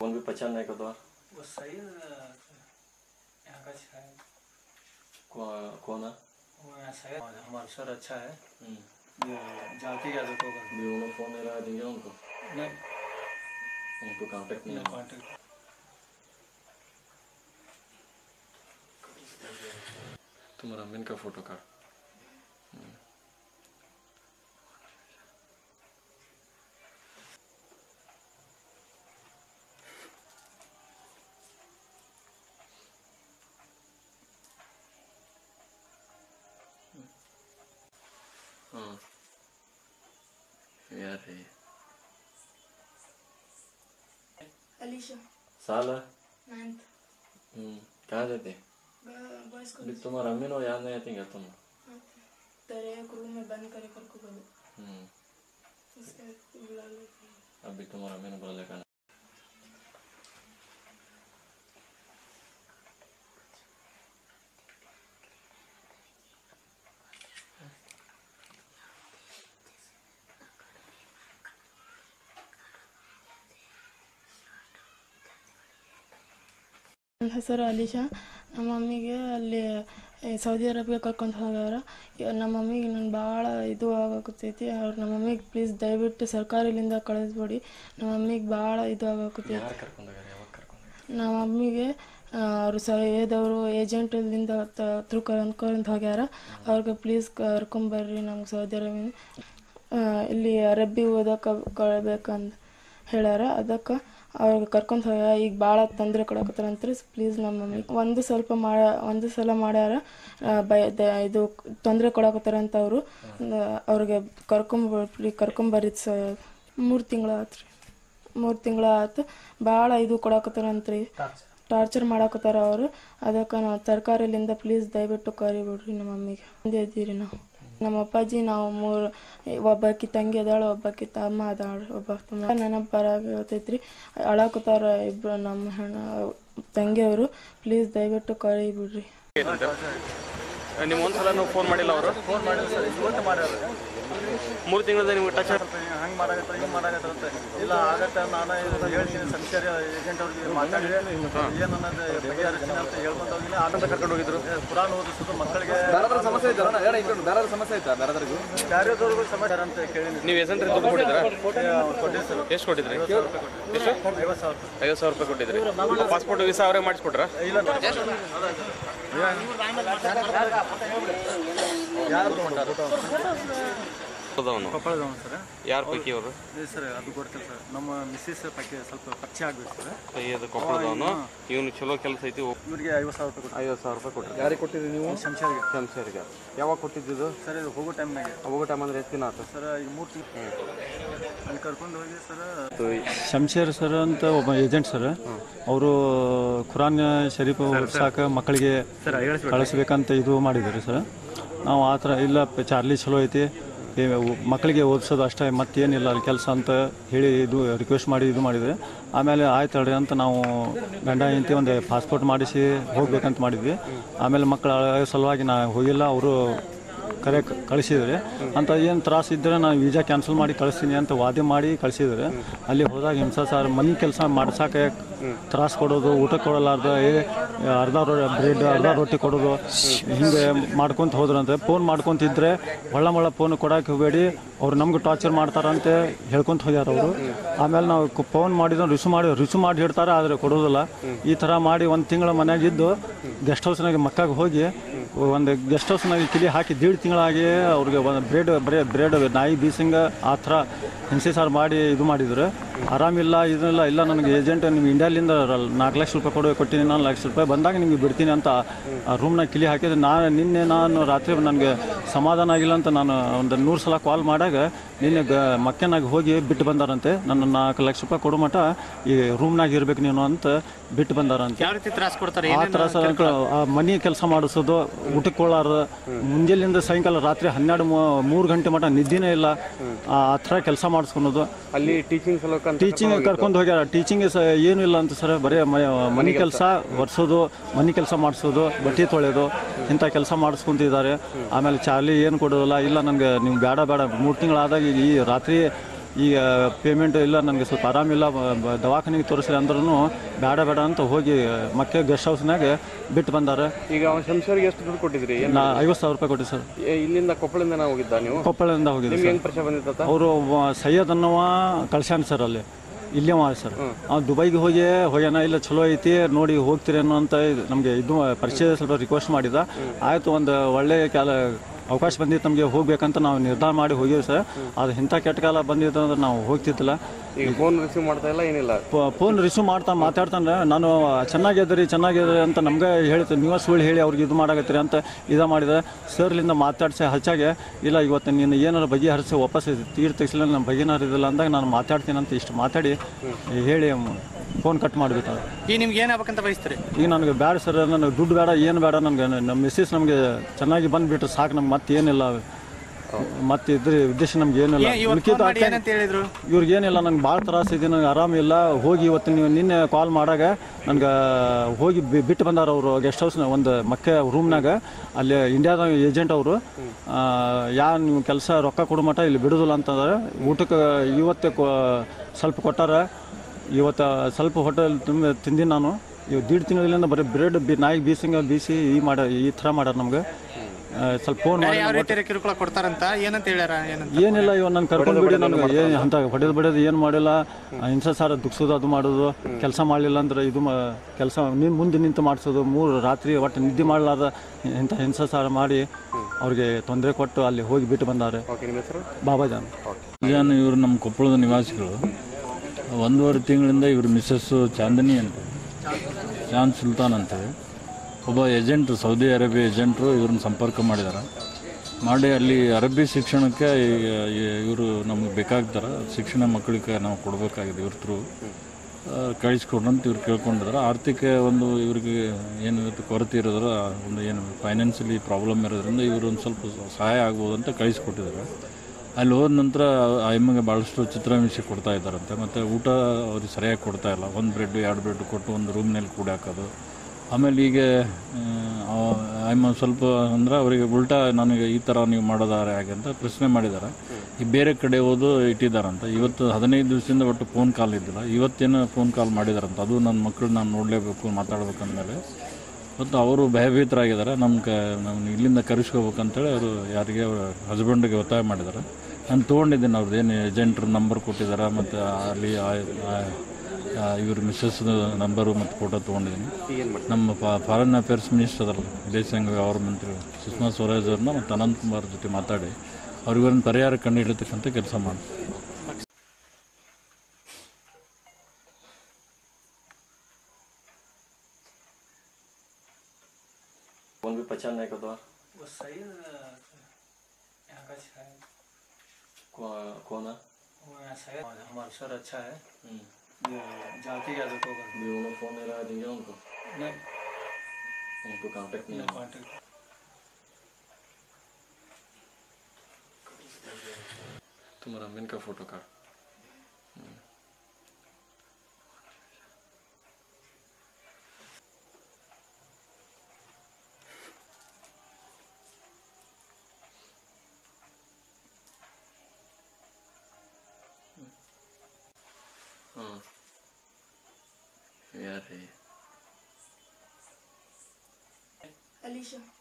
Phone भी पहचान नहीं करता वो सही है, यहाँ का अच्छा है कौ- कौन है वो यहाँ सही है। हमारा सर अच्छा है हम्म। ये जाति का देखो कर भी उन्होंने फोन नहीं लगा देंगे उनको नहीं उनको कांटेक्ट नहीं नहीं है कांटेक्ट तुम्हारा अमीन का फोटो काट हाँ यार है अलीशा साल है नाइन्थ हम्म कहाँ जाते बॉयज को अभी तुम्हारा अमीन हो याद नहीं आती क्या तुम तेरे एक रूम में बंद करे करके बोले हम्म उसके बाद बुला लेते हैं अभी तुम्हारा अमीन बोला लेकर ನನ್ನ ಹೆಸರು ಅಲಿಶಾ ನಮ್ಮ ಮಮ್ಮಿಗೆ ಅಲ್ಲಿ ಏ, ಸೌದಿ ಅರೇಬಿಯಾ ಕರ್ಕೊಂಡು ಹೋಗ್ಯಾರ ಇವ- ನಮ್ಮ ಮಮ್ಮಿಗೆ ನಾನು ಭಾಳ ಇದು ಆಗಾಕತ್ತೈತಿ ಅವ್ರು ನಮ್ಮ ಮಮ್ಮಿಗೆ ಪ್ಲೀಸ್ ದಯವಿಟ್ಟು ಸರ್ಕಾರಿಲಿಂದ ಕಳಿಸ್ಬಿಡಿ ನಮ್ಮ ಮಮ್ಮಿಗೆ ಭಾಳ ಇದು ಆಗಾಕತ್ತೈತಿ ಯಾರು ಕರ್ಕೊಂಡೋಗ್ಯಾರ ಯಾವಾಗ ಕರ್ಕೊಂಡೋಗ್ಯಾರ ನಮ್ಮ ಮಮ್ಮಿಗೆ ಅವರು ಸೈಯದವರು ಏಜೆಂಟಲ್ಲಿಂದ ಥ್ರೂ ಕರ್ಕೊಂಡು ಹೋಗ್ಯಾರ ಅವ್ರಿಗೆ ಪ್ಲೀಸ್ ಕರ್ಕೊಂಬರ್ರಿ ನಮ್ಗೆ ಸೌದಿ ಅರೇಬಿಯಾ ಆ, ಇಲ್ಲಿ ಅರಬ್ಬಿ ಓದಕ್ಕೆ ಕಳ್ಬೇಕಂತ ಹೇಳ್ಯಾರ ಅದಕ್ಕೆ ಅವ್ರಿಗೆ ಕರ್ಕೊಂಡು ಹೋಗ್ಯಾರ ಈಗ ಭಾಳ ತೊಂದರೆ ಕೊಡಕತ್ತಾರಂತ್ರಿ ಪ್ಲೀಸ್ ನಮ್ಮ ಮಮ್ಮಿ ಒಂದು ಸ್ವಲ್ಪ ಮಾಡ ಒಂದು ಸಲ ಮಾಡ್ಯಾರ ಆ, ಬಯ ದ- ಇದು ತೊಂದರೆ ಕೊಡಕತ್ತಾರಂತ ಅವರು ಅವ್ರಿಗೆ ಕರ್ಕೊಂಬ ಕರ್ಕೊಂಬರ್ರಿ ಸ ಮೂರು ತಿಂಗಳು ಆತ್ರಿ ಮೂರು ತಿಂಗಳು ಆತು ಭಾಳ ಇದು ಕೊಡಕತ್ತಾರಂತ್ರಿ ಟಾರ್ಚರ್ ಮಾಡಾಕತ್ತಾರ ಅವರು ಅದಕ್ಕೆ ನಾವು ತರಕಾರಿಲಿಂದ ಪ್ಲೀಸ್ ದಯವಿಟ್ಟು ಕರಿಬಿಡ್ರಿ ನಮ್ಮ ಮಮ್ಮಿಗೆ ಒಂದೇ ಇದ್ದೀರಿ ನಾವು ನಮ್ಮ ಅಪ್ಪಾಜಿ ನಾವು ಮೂರು ಒಬ್ಬಾಕಿ ತಂಗಿ ಅದಾಳ ಒಬ್ಬಾಕಿ ತಮ್ಮ ಅದಾಳ ಒಬ್ಬ ತಮ್ಮ ನನ್ನ ಬರಾಗತೈತ್ರಿ ಅಳಾಕತ್ತಾರ ಇಬ್ರು ನಮ್ಮ ಹೆಣ್ಣ ತಂಗಿಯವರು ಪ್ಲೀಸ್ ದಯವಿಟ್ಟು ಕರಿಬಿಡ್ರಿ ನೀವು ಒಂದ್ಸಲ ನೀವು ಫೋನ್ ಮಾಡಿಲ್ಲ ಅವರು ಫೋನ್ ಮಾಡಿದ್ರು ಸರ್ ಇವತ್ತು ಮಾಡ್ಯಾರ ಮೂರು ತಿಂಗಳಿಂದ ನಿಮ್ಗೆ ಟಚ್ ಹಂಗೆ ಮಾಡಾಕತ್ತಾರ ಹಿಂಗೆ ಮಾಡಾಕತ್ತಾರಂತೆ ಇಲ್ಲ ಆಗತ್ತೆ ನಾನು ಇದು ಹೇಳ್ತೀನಿ ಸಂಚಾರಿ ಏಜೆಂಟ್ ಅವ್ರಿಗೆ ಮಾತಾಡಿದೆ ಏನು ಅನ್ನೋದು ಬಗೆಹರಿಸ್ತೀನಿ ಅಂತ ಹೇಳ್ಕೊಂತ ಹೋಗಿಲ್ಲ ಆನಂದ ಕರ್ಕೊಂಡು ಹೋಗಿದ್ರು ಕುರಾನ್ ಓದಿಸೋದು ಮಕ್ಕಳಿಗೆ ಸಮಸ್ಯೆ ಐತಾ ಹೇಳ ಇಟ್ಕೊಂಡು ಬೇರೆ ಸಮಸ್ಯೆ ಐತಾ ಬೇರೆದವ್ರಿಗೂ ಕಾರ್ಯದವ್ರಿಗೂ ಸಮಾಚಾರ ಅಂತ ಕೇಳಿನಿ ನೀವು ಎಸೆಂಟ್ರಿ ದುಡ್ಡು ಕೊಟ್ಟಿದ್ದೀರಾ ಕೊಟ್ಟಿದ್ದು ಸರ್ ಎಷ್ಟು ಕೊಟ್ಟಿದ್ರಿ ಎಷ್ಟು ಐವತ್ತು ಸಾವಿರ ರೂಪಾಯಿ ಐವತ್ತು ಸಾವಿರ ರೂಪಾಯಿ ಕೊಟ್ಟಿದ್ರಿ ಪಾಸ್ಪೋರ್ಟ್ ವೀಸಾ ಅವರೇ ಮಾಡಿಸ್ಕೊಟ್ರಾ ಇಲ್ಲ ಯಾರು ಹೌದವನು ಕೊಪ್ಪಳದವನು ಸರ್ ಯಾರ ಪೈಕಿ ಅವರು ಇಲ್ಲ ಸರ್ ಅದು ಗೊತ್ತಿಲ್ಲ ಸರ್ ನಮ್ಮ ಮಿಸ್ಸಸ್ ಬಗ್ಗೆ ಸ್ವಲ್ಪ ಪರಿಚಯ ಆಗ್ಬೇಕು ಸರ್ ಅದು ಕೊಪ್ಪಳದವನು ಇವನು ಚಲೋ ಕೆಲಸ ಐತಿ ಇವ್ರಿಗೆ ಐವತ್ತು ಸಾವಿರ ರೂಪಾಯಿ ಐವತ್ತು ಸಾವಿರ ರೂಪಾಯಿ ಕೊಟ್ರಿ ಯಾರಿಗೆ ಕೊಟ್ಟಿದ್ರಿ ನೀವು ಸಂಚಾರಿಗೆ ಶಂಸರಿಗೆ ಯಾವಾಗ ಕೊಟ್ಟಿದ್ದು ಸರ್ ಇದು ಹೋಗೋ ಟೈಮ್ನಾಗೆ ಹೋಗೋ ಟೈಮ್ ಅಂದ್ರೆ ಎಷ್ಟು ದಿನ ಆಯ್ತು ಸರ್ ಈಗ ಮೂರು ತಿಂಗಳು ಅಲ್ಲಿ ಕರ್ಕೊಂಡು ಹೋಗಿ ಸರ್ ಶಂಶೇರ್ ಸರ್ ಅಂತ ಒಬ್ಬ ಏಜೆಂಟ್ ಸರ್ ಅವರು ಖುರಾನ್ ಶರೀಫ್ ಓದ್ಸಾಕ ಮಕ್ಕಳಿಗೆ ಕಳಿಸ್ಬೇಕಂತ ಇದು ಮಾಡಿದ್ದಾರೆ ಸರ್ ನಾವು ಆ ಥರ ಇಲ್ಲ ಪ- ಚಾರ್ಲಿ ಚಲೋ ಐತಿ ಏ, ಉ- ಮಕ್ಕಳಿಗೆ ಓದಿಸೋದು ಅಷ್ಟೇ ಮತ್ತೇನಿಲ್ಲ ಅಲ್ಲಿ ಕೆಲಸ ಅಂತ ಹೇಳಿ ಇದು ರಿಕ್ವೆಸ್ಟ್ ಮಾಡಿ ಇದು ಮಾಡಿದರೆ ಆಮೇಲೆ ಆಯ್ತು ಹೇಳ್ರಿ ಅಂತ ನಾವು ಗಂಡ ಹೆಂಡತಿ ಒಂದು ಪಾಸ್ಪೋರ್ಟ್ ಮಾಡಿಸಿ ಹೋಗ್ಬೇಕಂತ ಮಾಡಿದ್ವಿ ಆಮೇಲೆ ಮಕ್ಕಳ ಸಲುವಾಗಿ ನಾ ಹೋಗಿಲ್ಲ ಅವರು ಕರೆ ಕಳಿಸಿದರೆ ಅಂತ ಏನು ತ್ರಾಸ ಇದ್ದರೆ ನಾನು ವೀಸಾ ಕ್ಯಾನ್ಸಲ್ ಮಾಡಿ ಕಳಿಸ್ತೀನಿ ಅಂತ ವಾದೆ ಮಾಡಿ ಕಳಿಸಿದರೆ ಅಲ್ಲಿ ಹೋದಾಗ ಹಿಂಸಾ ಸರ್ ಮನೆ ಕೆಲಸ ಮಾಡ್ಸಕ್ಕೆ ತ್ರಾಸ ಕೊಡೋದು ಊಟ ಕೊಡಲಾರ್ದ ಏ ಅರ್ಧ ಬ್ರೆಡ್ ಅರ್ಧ ರೊಟ್ಟಿ ಕೊಡೋದು ಹಿಂಗೆ ಮಾಡ್ಕೊಂತ ಹೋದ್ರಂತೆ ಫೋನ್ ಮಾಡ್ಕೊಂತಿದ್ರೆ ಒಳ್ಳೆ ಮಳ್ಳ ಫೋನ್ ಕೊಡಕ್ಕೆ ಹೋಗಬೇಡಿ ಅವ್ರು ನಮ್ಗೆ ಟಾರ್ಚರ್ ಮಾಡ್ತಾರಂತೆ ಹೇಳ್ಕೊಂತ ಹೋಗ್ಯಾರ ಅವರು ಆಮೇಲೆ ನಾವು ಫೋನ್ ಮಾಡಿದ್ರೆ ರಿಸೀವ್ ಮಾಡಿ ರಿಸೀವ್ ಮಾಡಿ ಹಿಡ್ತಾರೆ ಆದರೆ ಕೊಡೋದಿಲ್ಲ ಈ ಥರ ಮಾಡಿ ಒಂದು ತಿಂಗಳ ಮನ್ಯಾಗ ಇದ್ದು ಗೆಸ್ಟ್ ಹೌಸ್ನಾಗ ಮಕ್ಕಾಗ ಹೋಗಿ ಒಂದು ಗೆಸ್ಟ್ ಹೌಸ್ನಾಗ ಕಿಲಿ ಹಾಕಿ ದೀಡ್ ತಿಂಗಳಾಗಿ ಅವ್ರಿಗೆ ಒಂದು ಬ್ರೆಡ್ ಬರೇ ಬ್ರೆಡ್ ನಾಯಿ ಬೀಸಿಂಗ ಆ ಥರ ಹಿಂಸೆ ಸಾರು ಮಾಡಿ ಇದು ಮಾಡಿದ್ರು ಆರಾಮಿಲ್ಲ ಇದನ್ನೆಲ್ಲ ಇಲ್ಲ ನನಗೆ ಏಜೆಂಟ್ ನಿಮ್ಗೆ ಇಂಡಿಯಾಲಿಂದ ನಾಲ್ಕು ಲಕ್ಷ ರೂಪಾಯಿ ಕೊಡೋ ಕೊಟ್ಟಿನಿ ನಾನು ಲಕ್ಷ ರೂಪಾಯಿ ಬಂದಾಗ ನಿಮಗೆ ಬಿಡ್ತೀನಿ ಅಂತ ಆ ರೂಮ್ನಾಗ ಕಿಲಿ ಹಾಕಿದ್ರೆ ನಾನು ನಿನ್ನೆ ನಾನು ರಾತ್ರಿ ನನಗೆ ಸಮಾಧಾನ ಆಗಿಲ್ಲ ಅಂತ ನಾನು ಒಂದು ನೂರು ಸಲ ಕಾಲ್ ಮಾಡಾಗ ನಿನ್ನೆ ಗ ಮಕ್ಕನಾಗ ಹೋಗಿ ಬಿಟ್ಟು ಬಂದಾರಂತೆ ನನ್ನ ನಾಲ್ಕು ಲಕ್ಷ ರೂಪಾಯಿ ಕೊಡೋ ಮಟ್ಟ ಈ ರೂಮ್ನಾಗ ಇರ್ಬೇಕು ನೀನು ಅಂತ ಬಿಟ್ಟು ಬಂದಾರಂತೆ ಯಾವ ರೀತಿ ತ್ರಾಸ ಕೊಡ್ತಾರೆ ಆ ತ್ರಾಸ ಆ ಮನಿ ಕೆಲಸ ಮಾಡಿಸೋದು ಊಟಕ್ಕೆ ಕೊಳ್ಳಾರ ಮುಂಜಾನೆಯಿಂದ ಸಾಯಂಕಾಲ ರಾತ್ರಿ ಹನ್ನೆರಡು ಮೂ- ಮೂರು ಗಂಟೆ ಮಟ್ಟ ನಿದ್ದೆನೇ ಇಲ್ಲ ಆ ಥರ ಕೆಲಸ ಮಾಡಿಸ್ಕೊಳೋದು ಅಲ್ಲಿ ಟೀಚಿಂಗ್ ಸಲುವಾಗಿ ಅಂತ ಟೀಚಿಂಗ್ ಕರ್ಕೊಂಡು ಹೋಗ್ಯಾರ ಟೀಚಿಂಗ್ ಏನು ಇಲ್ಲ ಅಂತ ಸರ್ ಬರೀ ಮ- ಮನೆ ಕೆಲಸ ಒರೆಸೋದು ಮನೆ ಕೆಲಸ ಮಾಡಿಸೋದು ಬಟ್ಟೆ ತೊಳೆಯೋದು ಇಂಥ ಕೆಲಸ ಮಾಡಿಸ್ಕೊಂತಿದ್ದಾರೆ ಆಮೇಲೆ ಚಾರ್ಲಿ ಏನು ಕೊಡೋದಿಲ್ಲ ಇಲ್ಲ ನನಗೆ ನೀವು ಬೇಡ ಬೇಡ ಮೂರು ತಿಂಗಳಾದಾಗ ಈ ರಾತ್ರಿ ಈಗ ಪೇಮೆಂಟ್ ಇಲ್ಲ ನನಗೆ ಸ್ವಲ್ಪ ಆರಾಮಿಲ್ಲ ಬ- ಬ- ದವಾಖಾನೆಗೆ ತೋರಿಸ್ರಿ ಅಂದ್ರೂ ಬೇಡ ಬೇಡ ಅಂತ ಹೋಗಿ ಮತ್ತೆ ಗೆಸ್ಟ್ ಹೌಸ್ನಾಗ ಬಿಟ್ಟು ಬಂದಾರೆ ಈಗ ಅವನ ಶಂಶರ್ಗೆ ಎಷ್ಟು ದುಡ್ಡು ಕೊಟ್ಟಿದ್ರಿ ಏನು ನಾ ಐವತ್ತು ಸಾವಿರ ರೂಪಾಯಿ ಕೊಟ್ಟಿವಿ ಸರ್ ಇಲ್ಲಿಂದ ಕೊಪ್ಪಳದಿಂದ ನಾವು ಹೋಗಿದ್ದ ನೀವು ಕೊಪ್ಪಳದಿಂದ ಹೋಗಿದ್ದೆ ನಿಮ್ಗೆ ಸರ್ ಹೆಂಗ್ ಪರಿಚಯ ಬಂದಿತ್ತ ಅವರು ಸೈಯದ್ ಅನ್ನುವ ಕಳ್ಸ್ಯಾನ ಸರ್ ಅಲ್ಲಿ ಇಲ್ಲೇ ಅವ ಸರ್ ಅವ್ನು ದುಬೈಗೆ ಹೋಗಿ ಹೋಗ್ಯಾನ ಇಲ್ಲ ಚಲೋ ಐತಿ ನೋಡಿ ಹೋಗ್ತೀರಿ ಅನ್ನೋ ಅಂತ ನಮಗೆ ಇದು ಪರಿಚಯ ಸ್ವಲ್ಪ ರಿಕ್ವೆಸ್ಟ್ ಮಾಡಿದ ಆಯಿತು ಒಂದು ಒಳ್ಳೆ ಕಾಲ ಅವಕಾಶ ಬಂದಿತ್ತು ನಮಗೆ ಹೋಗ್ಬೇಕಂತ ನಾವು ನಿರ್ಧಾರ ಮಾಡಿ ಹೋಗಿವಿ ಸರ್ ಅದು ಇಂಥ ಕೆಟ್ಟ ಕಾಲ ಬಂದಿತ್ತು ಅಂದ್ರೆ ನಾವು ಹೋಗ್ತಿದ್ದಿಲ್ಲ ಈಗ ಫೋನ್ ರಿಸೀವ್ ಮಾಡ್ತಾ ಇಲ್ಲ ಏನಿಲ್ಲ ಫೋನ್ ರಿಸೀವ್ ಮಾಡ್ತಾ ಮಾತಾಡ್ತಾನೆ ನಾನು ಚೆನ್ನಾಗಿದ್ದೀರಿ ಚೆನ್ನಾಗಿದ್ದೀರಿ ಅಂತ ನಮ್ಗೆ ಹೇಳ್ತೀನಿ ನೀವು ಸುಳ್ಳು ಹೇಳಿ ಅವ್ರಿಗೆ ಇದು ಮಾಡಾಕತ್ತೀರಿ ಅಂತ ಇದು ಮಾಡಿದೆ ಸರ್ಲಿಂದ ಮಾತಾಡ್ಸಿ ಹಚ್ಚಾಗೆ ಇಲ್ಲ ಇವತ್ತು ನೀನು ಏನಾರು ಬಗೆಹರಿಸಿ ವಾಪಸ್ ತೀರ್ ತೆಗಿಸಲಿಲ್ಲ ನಾನು ಬಗೆಹರಿದಿಲ್ಲ ಅಂದಾಗ ನಾನು ಮಾತಾಡ್ತೀನಿ ಅಂತ ಇಷ್ಟು ಮಾತಾಡಿ ಹೇಳಿ ಫೋನ್ ಕಟ್ ಮಾಡಿಬಿಟ್ಟು ಈಗ ನಿಮ್ಗೆ ಏನಾಗಬೇಕಂತ ಬಯಸ್ತೀರಿ ಈಗ ನನಗೆ ಬೇಡ ಸರ್ ನನಗೆ ದುಡ್ಡು ಬೇಡ ಏನು ಬೇಡ ನನಗೆ ನಮ್ಮ ಮಿಸ್ಸಸ್ ನಮಗೆ ಚೆನ್ನಾಗಿ ಬಂದುಬಿಟ್ರೆ ಸಾಕು ನಮ್ಗೆ ಮತ್ತೇನಿಲ್ಲ ಮತ್ತೆ ಇದ್ರ ಉದ್ದೇಶ ನಮ್ಗೆ ಏನಿಲ್ಲ ಉಳ್ಕಿದ್ದು ಅಷ್ಟೇ. ಏನಂತ ಹೇಳಿದ್ರು ಇವ್ರಿಗೇನಿಲ್ಲ ನಂಗೆ ಭಾಳ ತ್ರಾಸ ಇದೆ ನಂಗೆ ಆರಾಮಿಲ್ಲ ಹೋಗಿ ಇವತ್ತು ನೀವು ನಿನ್ನೆ ಕಾಲ್ ಮಾಡಾಗ ನನಗೆ ಹೋಗಿ ಬಿ- ಬಿಟ್ಟು ಬಂದಾರ ಅವರು ಗೆಸ್ಟ್ ಹೌಸ್ನ ಒಂದು ಮಕ್ಕೆ ರೂಮ್ನಾಗ ಅಲ್ಲಿ ಇಂಡಿಯಾದ ಏಜೆಂಟ್ ಅವರು ಯಾ ನೀವು ಕೆಲಸ ರೊಕ್ಕ ಕೊಡು ಮಟ ಇಲ್ಲಿ ಬಿಡೋದಿಲ್ಲ ಅಂತಂದ್ರೆ ಊಟಕ್ಕೆ ಇವತ್ತೇ ಕೊ ಸ್ವಲ್ಪ ಕೊಟ್ಟಾರ ಇವತ್ತು ಸ್ವಲ್ಪ ಹೋಟೆಲ್ ತುಂಬ ತಿಂದಿನಿ ನಾನು ಇವ್ ದೀಡ್ ತಿಂಗಳಿಂದ ಬರೀ ಬ್ರೆಡ್ ಬಿ ನಾಯಿಗೆ ಬೀಸಂಗ ಬೀಸಿ ಈ ಮಾಡ ಈ ಥರ ಮಾಡ್ಯಾರ ನಮ್ಗೆ ಆ, ಸ್ವಲ್ಪ ಫೋನ್ ಮಾಡಿ ಯಾವ ರೀತಿ ಕಿರುಕುಳ ಕೊಡ್ತಾರಂತ ಏನಂತ ಹೇಳ್ಯಾರ ಏನಂತ ಏನಿಲ್ಲ ಇವ ನಾನು ಕರ್ಕೊಂಡು ಬಿಡಿ ನನಗೆ ಏನು ಅಂತ ಹೊಡೆದು ಬಿಡೋದು ಏನು ಮಾಡಿಲ್ಲ ಹಿಂಸೆ ಸಾರ ದುಗ್ಸೋದು ಅದು ಮಾಡೋದು ಕೆಲಸ ಮಾಡಲಿಲ್ಲ ಅಂದ್ರೆ ಇದು ಕೆಲಸ ನಿನ್ ಮುಂದೆ ನಿಂತು ಮಾಡಿಸೋದು ಮೂರು ರಾತ್ರಿ ಒಟ್ಟು ನಿದ್ದೆ ಮಾಡಲಾರ್ದ ಇಂಥ ಹಿಂಸೆ ಸಾರ ಮಾಡಿ ಅವ್ರಿಗೆ ತೊಂದರೆ ಕೊಟ್ಟು ಅಲ್ಲಿ ಹೋಗಿ ಬಿಟ್ಟು ಬಂದಾರೆ ಓಕೆ ನಿಮ್ಮ ಹೆಸರು ಬಾಬಾಜಾನ್ ಜಾನ್ ಇವರು ನಮ್ಮ ಕೊಪ್ಪಳದ ನಿವಾಸಿಗಳು ಒಂದೂವರೆ ತಿಂಗಳಿಂದ ಇವ್ರ ಮಿಸ್ಸಸ್ಸು ಚಾಂದಿನಿ ಅಂತ ಚಾಂದ್ ಸುಲ್ತಾನ್ ಅಂತೇಳಿ ಒಬ್ಬ ಏಜೆಂಟ್ರು ಸೌದಿ ಅರೇಬಿಯಾ ಏಜೆಂಟ್ರು ಇವ್ರನ್ನ ಸಂಪರ್ಕ ಮಾಡಿದ್ದಾರೆ ಮಾಡಿ ಅಲ್ಲಿ ಅರಬ್ಬಿ ಶಿಕ್ಷಣಕ್ಕೆ ಇವರು ನಮಗೆ ಬೇಕಾಗ್ತಾರೆ ಶಿಕ್ಷಣ ಮಕ್ಕಳಿಗೆ ನಾವು ಕೊಡಬೇಕಾಗಿದೆ ಇವ್ರ ಥ್ರೂ ಕಳಿಸ್ಕೊಡ್ರಿ ಅಂತ ಇವ್ರು ಕೇಳ್ಕೊಂಡಿದ್ದಾರೆ ಆರ್ಥಿಕ ಒಂದು ಇವ್ರಿಗೆ ಏನು ಇವತ್ತು ಕೊರತೆ ಇರೋದ್ರ ಒಂದು ಏನು ಫೈನಾನ್ಷಿಯಲಿ ಪ್ರಾಬ್ಲಮ್ ಇರೋದ್ರಿಂದ ಇವರು ಒಂದು ಸ್ವಲ್ಪ ಸಹಾಯ ಆಗ್ಬೋದು ಅಂತ ಕಳಿಸ್ಕೊಟ್ಟಿದ್ದಾರೆ ಅಲ್ಲಿ ಹೋದ ನಂತರ ಆ ಎಮ್ಮೆಗೆ ಭಾಳಷ್ಟು ಚಿತ್ರಹಿಂಸೆ ಕೊಡ್ತಾ ಇದ್ದಾರಂತೆ ಮತ್ತು ಊಟ ಅವ್ರಿಗೆ ಸರಿಯಾಗಿ ಕೊಡ್ತಾ ಇಲ್ಲ ಒಂದು ಬ್ರೆಡ್ ಎರಡು ಬ್ರೆಡ್ ಕೊಟ್ಟು ಒಂದು ರೂಮ್ನಲ್ಲಿ ಕೂಡಿ ಹಾಕೋದು ಆಮೇಲೆ ಈಗ ಅಮ್ಮ ಸ್ವಲ್ಪ ಅಂದ್ರೆ ಅವರಿಗೆ ಉಲ್ಟಾ ನನಗೆ ಈ ಥರ ನೀವು ಮಾಡೋದಾರೆ ಹಾಗೆ ಅಂತ ಪ್ರಶ್ನೆ ಮಾಡಿದ್ದಾರೆ ಈ ಬೇರೆ ಕಡೆ ಹೋದು ಇಟ್ಟಿದ್ದಾರಂತ ಇವತ್ತು ಹದಿನೈದು ದಿವಸದಿಂದ ಒಟ್ಟು ಫೋನ್ ಕಾಲ್ ಇದ್ದಿಲ್ಲ ಇವತ್ತೇನು ಫೋನ್ ಕಾಲ್ ಮಾಡಿದಾರಂತ ಅದು ನನ್ನ ಮಕ್ಕಳು ನಾನು ನೋಡಲೇಬೇಕು ಮಾತಾಡ್ಬೇಕಂದ್ಮೇಲೆ ಮತ್ತು ಅವರು ಭಯಭೀತರಾಗಿದ್ದಾರೆ ನಮ್ಮ ಕ ನಮ್ಮ ಇಲ್ಲಿಂದ ಕರೆಸ್ಕೋಬೇಕಂತೇಳಿ ಅವರು ಯಾರಿಗೆ ಅವ್ರ ಹಸ್ಬೆಂಡಿಗೆ ಒತ್ತಾಯ ಮಾಡಿದ್ದಾರೆ ನಾನು ತೊಗೊಂಡಿದ್ದೀನಿ ಅವ್ರದ್ದು ಏನು ಏಜೆಂಟ್ರ ನಂಬರ್ ಕೊಟ್ಟಿದ್ದಾರೆ ಮತ್ತು ಅಲ್ಲಿ ಇವ್ರ ಮಿಸ್ಸಸ್ ನಂಬರು ಮತ್ತು ಫೋಟೋ ತೊಗೊಂಡಿದ್ದೀನಿ ನಮ್ಮ ಫಾರಿನ್ ಅಫೇರ್ಸ್ ಮಿನಿಸ್ಟರ್ ಅದಲ್ಲ ವಿದೇಶಾಂಗ ವ್ಯವಹಾರ ಮಂತ್ರಿ ಸುಷ್ಮಾ ಸ್ವರಾಜ್ ಅವ್ರನ್ನ ಮತ್ತು ಅನಂತ್ ಕುಮಾರ್ ಜೊತೆ ಮಾತಾಡಿ ಅವ್ರಿಗೊಂದು ಪರಿಹಾರ ಕಂಡು ಹಿಡಿತಕ್ಕಂಥ ಕೆಲಸ ಮಾಡಿ फोन भी पहचान नहीं का द्वार वो सही यहाँ का अच्छा है कौन है वो यहाँ सही हमारा सर अच्छा है हम्म। ये जाति का देखो भी उन्होंने फोन नहीं लगा देंगे उनको नहीं उनको कांटेक्ट नहीं नहीं है कांटेक्ट तुम्हारा अमीन का फोटो काट हाँ यार है अलीशा